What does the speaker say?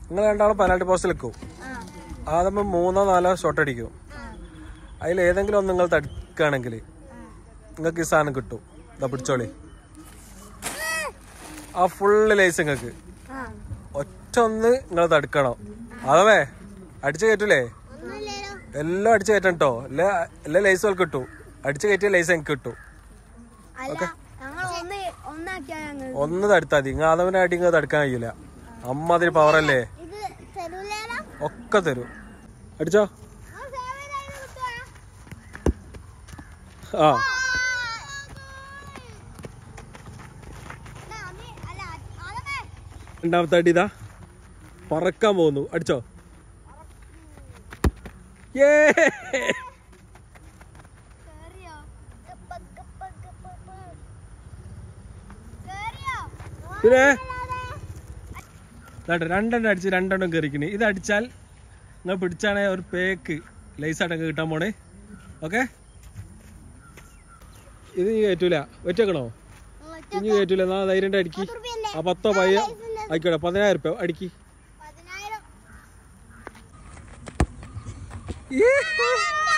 നിങ്ങൾ രണ്ടാളും പെനാൽറ്റി പോസ്റ്റിൽ നിൽക്കും ആദ്യം മൂന്നോ നാലോ ഷോട്ട് അടിക്കും അതിൽ ഏതെങ്കിലും ഒന്ന് നിങ്ങൾ തടുക്കുകയാണെങ്കിൽ നിങ്ങൾക്ക് ഈ സാധനം കിട്ടും ഇതാ പിടിച്ചോളി ആ ഫുള്ള് ലൈസ് നിങ്ങൾക്ക് ഒറ്റ ഒന്ന് നിങ്ങൾ തടുക്കണം അതവേ അടിച്ചു കയറ്റൂലേ എല്ലാം അടിച്ചു കയറ്റണം കേട്ടോ എല്ലാ എല്ലാ ലൈസുകൾ കിട്ടും അടിച്ചു കയറ്റിയ ലൈസ് എനിക്ക് കിട്ടും അല്ല ഞങ്ങൾ ഒന്ന് ഒന്നാക്കിയാ ഞങ്ങൾ ഒന്ന് തടുത്താൽ മതി നിങ്ങൾ അതവനെ അടി നിങ്ങൾ തടുക്കാൻ കഴിയില്ല അമ്മാതിരി പവറല്ലേ ഇത് തരൂലേടാ ഒക്കെ തരും അടിച്ചോ ആ രണ്ടാമത്തെ അടി ഇതാ പറക്കാൻ പോകുന്നു അടിച്ചോ ഏ പിന്നെ ദാണ്ടെ രണ്ടെണ്ണം അടിച്ച് രണ്ടെണ്ണം കയറിക്കണ് ഇത് അടിച്ചാൽ നിങ്ങൾ പിടിച്ചാണെ ഒരു പേക്ക് ലൈസ് അടക്കം കിട്ടാൻ പോണേ ഓക്കെ ഇത് നീ കയറ്റൂല വെച്ചേക്കണോ ഇനി കയറ്റൂല നാ ധൈര്യം അടിക്കി ആ പത്തോ പയ്യോ ആയിക്കോട്ടെ പതിനായിരം റുപ്യ അടിക്കി പതിനായിരം ഏ